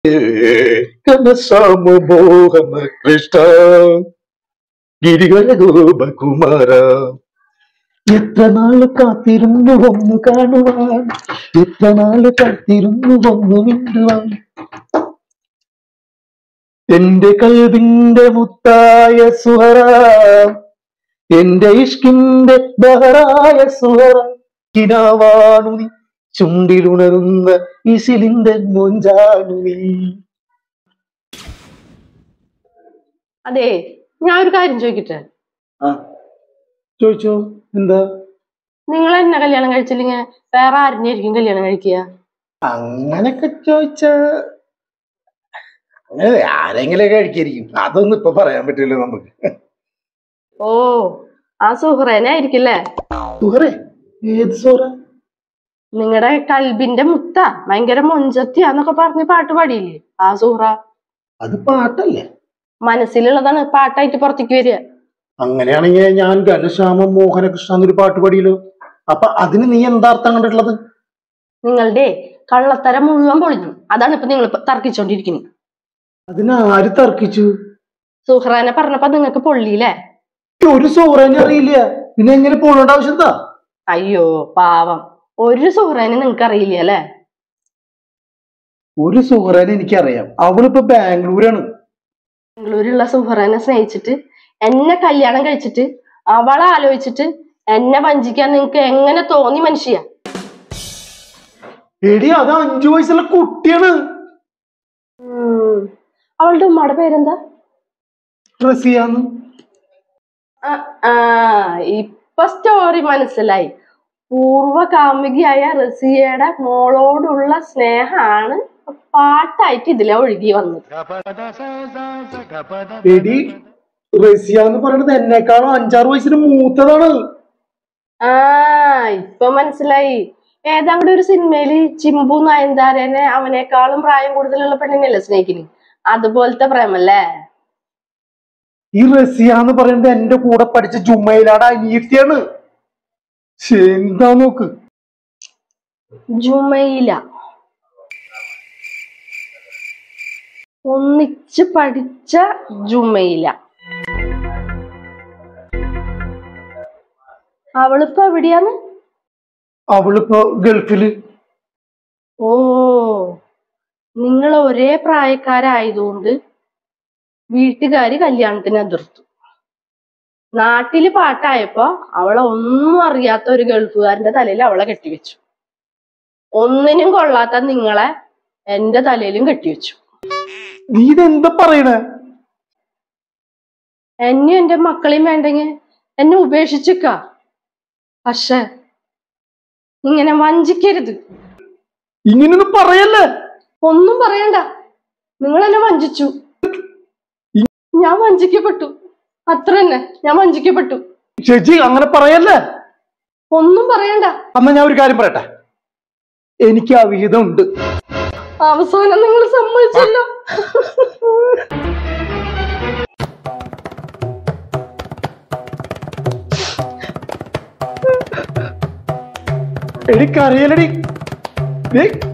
കനസാമോഹന കൃഷ്ണ ഗിരികര ഗോപകുമാര എത്ര നാള് കാത്തിരുന്നു വന്നു കാണുവാൻ എത്ര നാള് കാത്തിരുന്നു വന്നു മിണ്ടുവാൻ എന്റെ കൽവിന്റെ മുത്തായ സുഹറ എന്റെ ഇഷ്കിന്റെ ബഹറായ സുഹറ കിനാവാണു നീ ചുണ്ടിലുണരുന്ന ഇസിലിന്റെ മൊഞ്ചാണു നീ അതെ ഞാൻ ഒരു കാര്യം ചോദിക്കട്ടെ ആ ചോദിച്ചോ എന്താ നിങ്ങൾ എന്നെ കല്യാണം കഴിച്ചില്ലെങ്കിൽ വേറെ ആരിനെയായിരിക്കും കല്യാണം കഴിക്കുക അങ്ങനൊക്കെ ചോദിച്ച അങ്ങനെ ആരെങ്കിലും കഴിക്കായിരിക്കും അതൊന്നും ഇപ്പൊ പറയാൻ പറ്റില്ല നമുക്ക് ഓ ആ സുഹ്റേനെ ആയിരിക്കില്ലേ സുഹറേ ഏത് സുഹറ നിങ്ങളുടെ കൽബിന്റെ മുത്ത ഭയങ്കര മൊഞ്ചത്തിയാന്നൊക്കെ പറഞ്ഞ് പാട്ട് പാടിയില്ലേ ആ സുഹ്റ അത് പാട്ടല്ലേ മനസ്സിലുള്ളതാണ് പാട്ടായിട്ട് പുറത്തേക്ക് വരിക അങ്ങനെയാണെങ്കിൽ ഞാൻ ഘനശ്യാമ മോഹനകൃഷ്ണ എന്നൊരു പാട്ട് പാടിയല്ലോ അപ്പൊ അതിന് നീ എന്താ അർത്ഥം കണ്ടിട്ടുള്ളത് നിങ്ങളുടെ കള്ളത്തരം മുഴുവൻ പൊളിഞ്ഞു അതാണ് ഇപ്പൊ നിങ്ങൾ തർക്കിച്ചോണ്ടിരിക്കുന്നത് അതിന് ആര് തർക്കിച്ചു സുഹ്റാനെ പറഞ്ഞപ്പോ നിങ്ങൾക്ക് പൊള്ളിയില്ലേ ഒരു സുഹറേനെ അറിയില്ല പിന്നെ എങ്ങനെ പോകേണ്ട ആവശ്യം എന്താ അയ്യോ പാവം ഒരു സുഹ്റാനെ നിങ്ങൾക്ക് അറിയില്ല അല്ലെ ഒരു സുഹറേനെ എനിക്കറിയാം അവളിപ്പോ ബാംഗ്ലൂരാണ് ബാംഗ്ലൂരുള്ള സുഹ്റാനെ സ്നേഹിച്ചിട്ട് എന്നെ കല്യാണം കഴിച്ചിട്ട് അവളെ ആലോചിച്ചിട്ട് എന്നെ വഞ്ചിക്കാൻ നിങ്ങൾക്ക് എങ്ങനെ തോന്നി മനുഷ്യ എടി അത് അഞ്ചു വയസ്സുള്ള കുട്ടിയാണ് അവളുടെ ഉമ്മയുടെ പേരെന്താ റസിയാന്ന് ആ, ആ ഇപ്പൊ സ്റ്റോറി മനസ്സിലായി പൂർവകാമികയായ റസിയയുടെ മോളോടുള്ള സ്നേഹാണ് പാട്ടായിട്ട് ഇതിലെ ഒഴുകി വന്നത് എടി റസിയ എന്ന് പറയുന്നത് എന്നെക്കാളും അഞ്ചാറ് വയസ്സിന് മൂത്തതാണ് ആ ഇപ്പൊ മനസ്സിലായി ഏതാണ്ട് ഒരു സിനിമയില് ചിമ്പു നയൻതാരനെ അവനേക്കാളും പ്രായം കൂടുതലുള്ള പെണ്ണിനല്ലേ സ്നേഹിക്കുന്നു അതുപോലത്തെ പ്രേമല്ലേ ഈ റസിയ എന്ന് പറയുന്നത് എന്റെ കൂടെ പഠിച്ച ജുമ്മയിലാടെ അനിയത്തിയാണ് ശ്ശേ, എന്താ നോക്ക് ജുമയില ഒന്നിച്ച് പഠിച്ച ജുമയില അവളിപ്പോ എവിടെയാണ് അവളിപ്പോ ഗൾഫില് ഓ നിങ്ങൾ ഒരേ പ്രായക്കാരായതുകൊണ്ട് വീട്ടുകാര് കല്യാണത്തിന് എതിർത്തു നാട്ടില് പാട്ടായപ്പോ അവളെ ഒന്നും അറിയാത്ത ഒരു ഗൾഫുകാരന്റെ തലയിൽ അവളെ കെട്ടിവെച്ചു ഒന്നിനും കൊള്ളാത്ത നിങ്ങളെ എന്റെ തലയിലും കെട്ടിവെച്ചു നീ ഇതെന്താ പറയണേ എന്നെയും എന്റെ മക്കളെയും വേണ്ടെങ്കിൽ എന്നെ ഉപേക്ഷിച്ചിക്ക പക്ഷെ ഇങ്ങനെ വഞ്ചിക്കരുത് ഇങ്ങനൊന്നും പറയല്ലേ ഒന്നും പറയണ്ട നിങ്ങൾ എന്നെ വഞ്ചിച്ചു ഞാൻ വഞ്ചിക്കപ്പെട്ടു അത്ര തന്നെ ഞാൻ വഞ്ചിക്കപ്പെട്ടു ചേച്ചി അങ്ങനെ പറയല്ലേ ഒന്നും പറയണ്ട എന്നാ ഞാൻ ഒരു കാര്യം പറയട്ടെ എനിക്ക് ആ വിഹിതം ഉണ്ട് അവസാനം നിങ്ങൾ സമ്മതിച്ചല്ലോ എനിക്കറിയലടി ദേ,